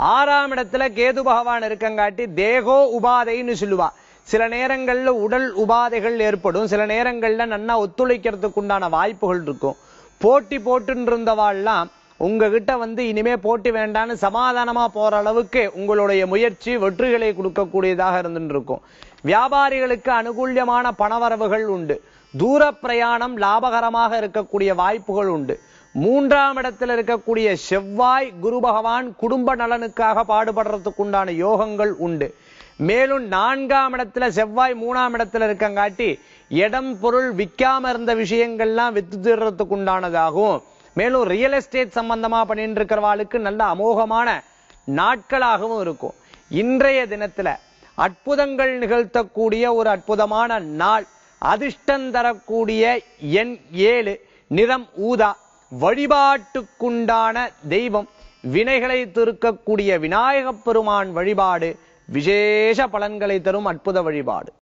ஆறாம் இடத்துல கேது பகவான் இருக்கங்காட்டி தேகோ உபாதைன்னு சொல்லுவா சில நேரங்கள்ல உடல் உபாதைகள் ஏற்படும் சில நேரங்கள்ல நன்னா ஒத்துழைக்கிறதுக்கு உண்டான வாய்ப்புகள் இருக்கும் போட்டி போட்டுன்னு இருந்தவாள்லாம் உங்ககிட்ட வந்து இனிமே போட்டி வேண்டான்னு சமாதானமா போற அளவுக்கு உங்களுடைய முயற்சி வெற்றிகளை கொடுக்கக்கூடியதாக இருந்துட்டு இருக்கும் வியாபாரிகளுக்கு அனுகூல்யமான பணவரவுகள் உண்டு தூர பிரயாணம் லாபகரமாக இருக்கக்கூடிய வாய்ப்புகள் உண்டு மூன்றாம் இடத்தில் இருக்கக்கூடிய செவ்வாய் குரு பகவான் குடும்ப நலனுக்காக பாடுபடுறதுக்கு உண்டான யோகங்கள் உண்டு மேலும் நான்காம் இடத்துல செவ்வாய் மூணாம் இடத்துல இருக்கங்காட்டி இடம் பொருள் விற்காம இருந்த விஷயங்கள்லாம் வித்து தீர்றதுக்கு உண்டானதாகவும் மேலும் ரியல் எஸ்டேட் சம்பந்தமா பண்ணிட்டு இருக்கிறவாளுக்கு நல்ல அமோகமான நாட்களாகவும் இருக்கும் இன்றைய தினத்துல அற்புதங்கள் நிகழ்த்தக்கூடிய ஒரு அற்புதமான நாள் அதிர்ஷ்டம் தரக்கூடிய எண் ஏழு நிறம் ஊதா வழிபாட்டுக்குண்டான தெய்வம் வினைகளை தீர்க்கக்கூடிய விநாயகப் பெருமான் வழிபாடு விசேஷ பலன்களை தரும் அற்புத வழிபாடு